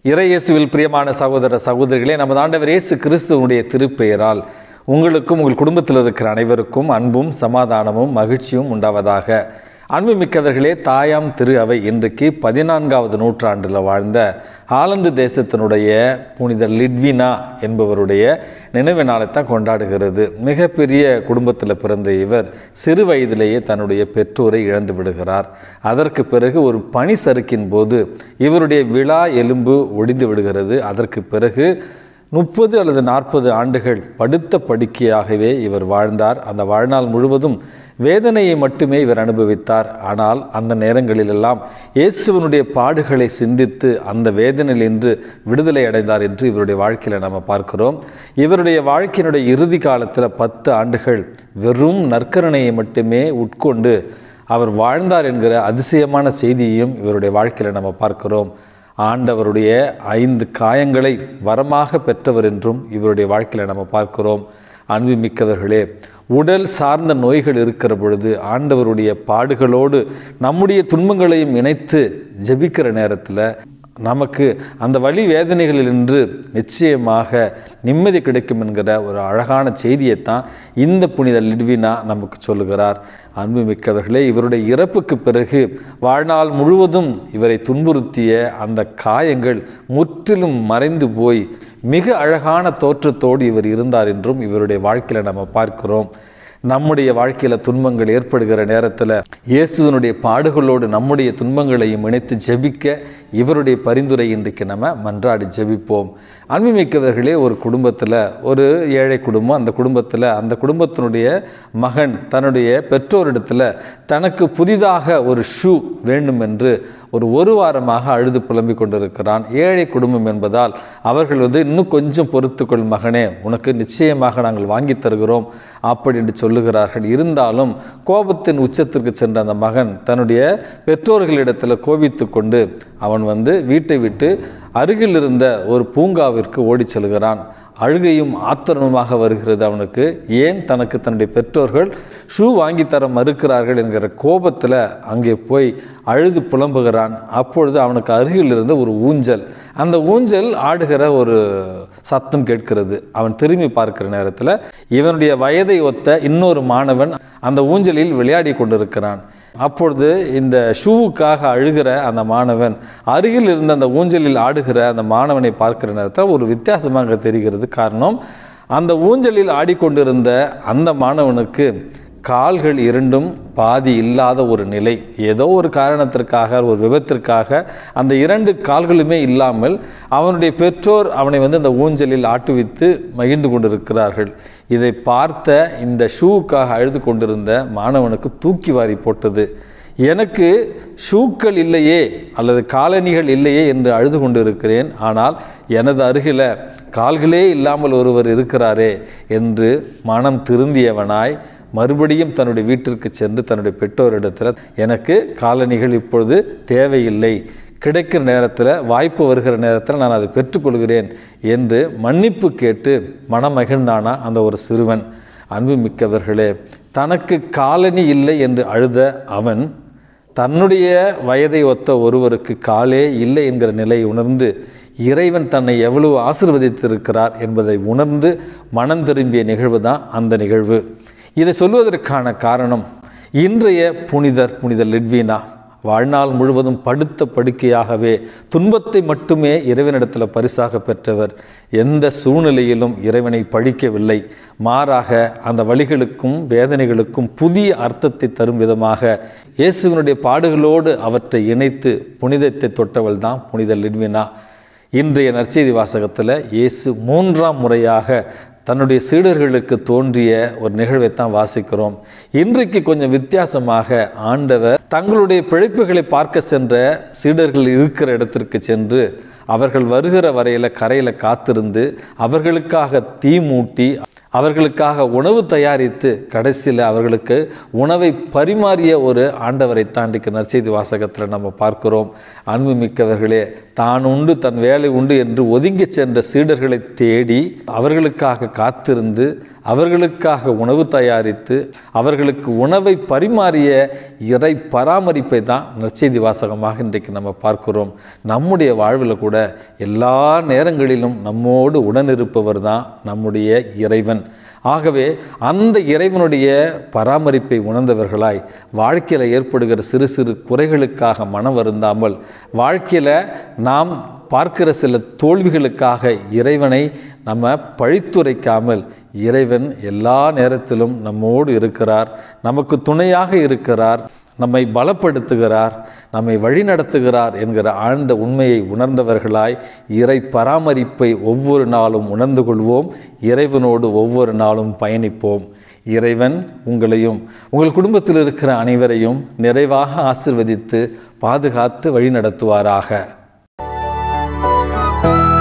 இறையேசுவில் பிரியமான சகோதர சகோதரிகளே நமது ஆண்டவர் இயேசு கிறிஸ்துவனுடைய திருப்பெயரால் உங்களுக்கும் உங்கள் குடும்பத்தில் இருக்கிற அனைவருக்கும் அன்பும் சமாதானமும் மகிழ்ச்சியும் உண்டாவதாக அன்புமிக்கவர்களே தாயாம் திரு அவை இன்றைக்கு பதினான்காவது நூற்றாண்டில் வாழ்ந்த ஆலந்து தேசத்தினுடைய புனித லிட்வினா என்பவருடைய நினைவு நாளைத்தான் கொண்டாடுகிறது மிகப்பெரிய குடும்பத்தில் பிறந்த இவர் சிறு வயதிலேயே தன்னுடைய பெற்றோரை இழந்து விடுகிறார் அதற்கு பிறகு ஒரு பனி சறுக்கின் போது இவருடைய விழா எலும்பு ஒடிந்து விடுகிறது அதற்கு பிறகு முப்பது அல்லது நாற்பது ஆண்டுகள் படுத்த படுக்கையாகவே இவர் வாழ்ந்தார் அந்த வாழ்நாள் முழுவதும் வேதனையை மட்டுமே இவர் அனுபவித்தார் ஆனால் அந்த நேரங்களிலெல்லாம் இயேசுவனுடைய பாடுகளை சிந்தித்து அந்த வேதனையிலின்று விடுதலை அடைந்தார் என்று இவருடைய வாழ்க்கையில் நம்ம பார்க்கிறோம் இவருடைய வாழ்க்கையினுடைய இறுதி காலத்தில் பத்து ஆண்டுகள் வெறும் நற்கரணையை மட்டுமே உட்கொண்டு அவர் வாழ்ந்தார் என்கிற அதிசயமான செய்தியையும் இவருடைய வாழ்க்கையில் நம்ம பார்க்கிறோம் ஆண்டவருடைய ஐந்து காயங்களை வரமாக பெற்றவர் என்றும் இவருடைய வாழ்க்கையில் நம்ம பார்க்கிறோம் அன்புமிக்கவர்களே உடல் சார்ந்த நோய்கள் இருக்கிற பொழுது ஆண்டவருடைய பாடுகளோடு நம்முடைய துன்பங்களையும் இணைத்து ஜெபிக்கிற நேரத்தில் நமக்கு அந்த வழி வேதனைகளிலின்று நிச்சயமாக நிம்மதி கிடைக்கும் என்கிற ஒரு அழகான செய்தியைத்தான் இந்த புனித லிட்வினா நமக்கு சொல்லுகிறார் அன்புமிக்கவர்களே இவருடைய இறப்புக்கு பிறகு வாழ்நாள் முழுவதும் இவரை துன்புறுத்திய அந்த காயங்கள் முற்றிலும் மறைந்து போய் மிக அழகான தோற்றத்தோடு இவர் இருந்தார் என்றும் இவருடைய வாழ்க்கையில் நம்ம பார்க்கிறோம் நம்முடைய வாழ்க்கையில் துன்பங்கள் ஏற்படுகிற நேரத்தில் இயேசுவனுடைய பாடுகளோடு நம்முடைய துன்பங்களையும் இணைத்து ஜெபிக்க இவருடைய பரிந்துரை இன்றைக்கு நம்ம மன்றாடி ஜெபிப்போம் அன்புமிக்கவர்களே ஒரு குடும்பத்தில் ஒரு ஏழை குடும்பம் அந்த குடும்பத்தில் அந்த குடும்பத்தினுடைய மகன் தன்னுடைய பெற்றோரிடத்தில் தனக்கு புதிதாக ஒரு ஷூ வேண்டும் என்று ஒரு ஒரு வாரமாக அழுது புலம்பிக் கொண்டிருக்கிறான் ஏழை குடும்பம் என்பதால் அவர்கள் வந்து இன்னும் கொஞ்சம் பொறுத்துக்கொள் மகனே உனக்கு நிச்சயமாக நாங்கள் வாங்கி தருகிறோம் அப்படி என்று சொல்லுகிறார்கள் இருந்தாலும் கோபத்தின் உச்சத்திற்கு சென்ற அந்த மகன் தன்னுடைய பெற்றோர்களிடத்தில் கோபித்து கொண்டு அவன் வந்து வீட்டை விட்டு அருகில் இருந்த ஒரு பூங்காவிற்கு ஓடிச் செல்கிறான் அழுகையும் ஆத்திரமுமாக வருகிறது அவனுக்கு ஏன் தனக்கு தன்னுடைய பெற்றோர்கள் ஷூ வாங்கி தர மறுக்கிறார்கள் என்கிற கோபத்தில் அங்கே போய் அழுது புலம்புகிறான் அப்பொழுது அவனுக்கு அருகில் இருந்த ஒரு ஊஞ்சல் அந்த ஊஞ்சல் ஆடுகிற ஒரு சத்தம் கேட்கிறது அவன் திரும்பி பார்க்கிற நேரத்தில் இவனுடைய வயதை ஒத்த இன்னொரு மாணவன் அந்த ஊஞ்சலில் விளையாடி கொண்டிருக்கிறான் அப்பொழுது இந்த ஷூவுக்காக அழுகிற அந்த மாணவன் அருகில் இருந்த அந்த ஊஞ்சலில் ஆடுகிற அந்த மாணவனை பார்க்கிற நேரத்தில் ஒரு வித்தியாசமாக தெரிகிறது காரணம் அந்த ஊஞ்சலில் ஆடிக்கொண்டிருந்த அந்த மாணவனுக்கு கால்கள் இரண்டும் பாதி இல்லாத ஒரு நிலை ஏதோ ஒரு காரணத்திற்காக ஒரு விபத்திற்காக அந்த இரண்டு கால்களுமே இல்லாமல் அவனுடைய பெற்றோர் அவனை வந்து அந்த ஊஞ்சலில் ஆட்டுவித்து மகிழ்ந்து கொண்டிருக்கிறார்கள் இதை பார்த்த இந்த ஷூவுக்காக அழுது கொண்டிருந்த மாணவனுக்கு தூக்கி வாரி போட்டது எனக்கு ஷூக்கள் இல்லையே அல்லது காலணிகள் இல்லையே என்று அழுது கொண்டு இருக்கிறேன் ஆனால் எனது அருகில் கால்களே இல்லாமல் ஒருவர் இருக்கிறாரே என்று மனம் திருந்தியவனாய் மறுபடியும் தன்னுடைய வீட்டிற்கு சென்று தன்னுடைய பெற்றோரிடத்தில் எனக்கு காலணிகள் இப்பொழுது தேவையில்லை கிடைக்கிற நேரத்தில் வாய்ப்பு வருகிற நேரத்தில் நான் அதை பெற்றுக்கொள்கிறேன் என்று மன்னிப்பு கேட்டு மனம் மகிழ்ந்தானா அந்த ஒரு சிறுவன் அன்பு மிக்கவர்களே தனக்கு காலணி இல்லை என்று அழுத அவன் தன்னுடைய வயதை ஒத்த ஒருவருக்கு காலே இல்லை என்கிற நிலையை உணர்ந்து இறைவன் தன்னை எவ்வளவு ஆசிர்வதித்திருக்கிறார் என்பதை உணர்ந்து மனம் திரும்பிய நிகழ்வு தான் அந்த நிகழ்வு இதை சொல்வதற்கான காரணம் இன்றைய புனிதர் புனித லிட்வீனா வாழ்நாள் முழுவதும் படுத்த படுக்கையாகவே துன்பத்தை மட்டுமே இறைவனிடத்தில் பரிசாக பெற்றவர் எந்த சூழ்நிலையிலும் இறைவனை பழிக்கவில்லை மாறாக அந்த வழிகளுக்கும் வேதனைகளுக்கும் புதிய அர்த்தத்தை தரும் விதமாக இயேசுவினுடைய பாடுகளோடு அவற்றை இணைத்து புனிதத்தை தொட்டவள் தான் புனித லிட்வினா இன்றைய நற்செய்தி வாசகத்தில் இயேசு மூன்றாம் முறையாக தன்னுடைய சீடர்களுக்கு தோன்றிய ஒரு நிகழ்வைத்தான் வாசிக்கிறோம் இன்றைக்கு கொஞ்சம் வித்தியாசமாக ஆண்டவர் தங்களுடைய பிழைப்புகளை பார்க்க சென்ற சீடர்கள் இருக்கிற இடத்திற்கு சென்று அவர்கள் வருகிற வரையில் கரையில் காத்திருந்து அவர்களுக்காக தீ மூட்டி அவர்களுக்காக உணவு தயாரித்து கடைசியில் அவர்களுக்கு உணவை பரிமாறிய ஒரு ஆண்டவரைத்தான் இன்றைக்கு நற்செய்தி வாசகத்தில் நம்ம பார்க்கிறோம் அன்பு மிக்கவர்களே தான் உண்டு தன் வேலை உண்டு என்று ஒதுங்கி சென்ற சீடர்களை தேடி அவர்களுக்காக காத்திருந்து அவர்களுக்காக உணவு தயாரித்து அவர்களுக்கு உணவை பரிமாறிய இறை பராமரிப்பை தான் நற்செய்தி வாசகமாக இன்றைக்கு நம்ம பார்க்கிறோம் நம்முடைய வாழ்வில் கூட எல்லா நேரங்களிலும் நம்மோடு உடனிருப்பவர் தான் நம்முடைய இறைவன் ஆகவே அந்த இறைவனுடைய பராமரிப்பை உணர்ந்தவர்களாய் வாழ்க்கையில் ஏற்படுகிற சிறு சிறு குறைகளுக்காக மனம் வருந்தாமல் வாழ்க்கையில் நாம் பார்க்கிற சில தோல்விகளுக்காக இறைவனை நம்ம பழித்துரைக்காமல் இறைவன் எல்லா நேரத்திலும் நம்மோடு இருக்கிறார் நமக்கு துணையாக இருக்கிறார் நம்மை பலப்படுத்துகிறார் நம்மை வழிநடத்துகிறார் என்கிற ஆழ்ந்த உண்மையை உணர்ந்தவர்களாய் இறை பராமரிப்பை ஒவ்வொரு நாளும் உணர்ந்து கொள்வோம் இறைவனோடு ஒவ்வொரு நாளும் பயணிப்போம் இறைவன் உங்களையும் உங்கள் குடும்பத்தில் இருக்கிற அனைவரையும் நிறைவாக ஆசிர்வதித்து பாதுகாத்து வழிநடத்துவாராக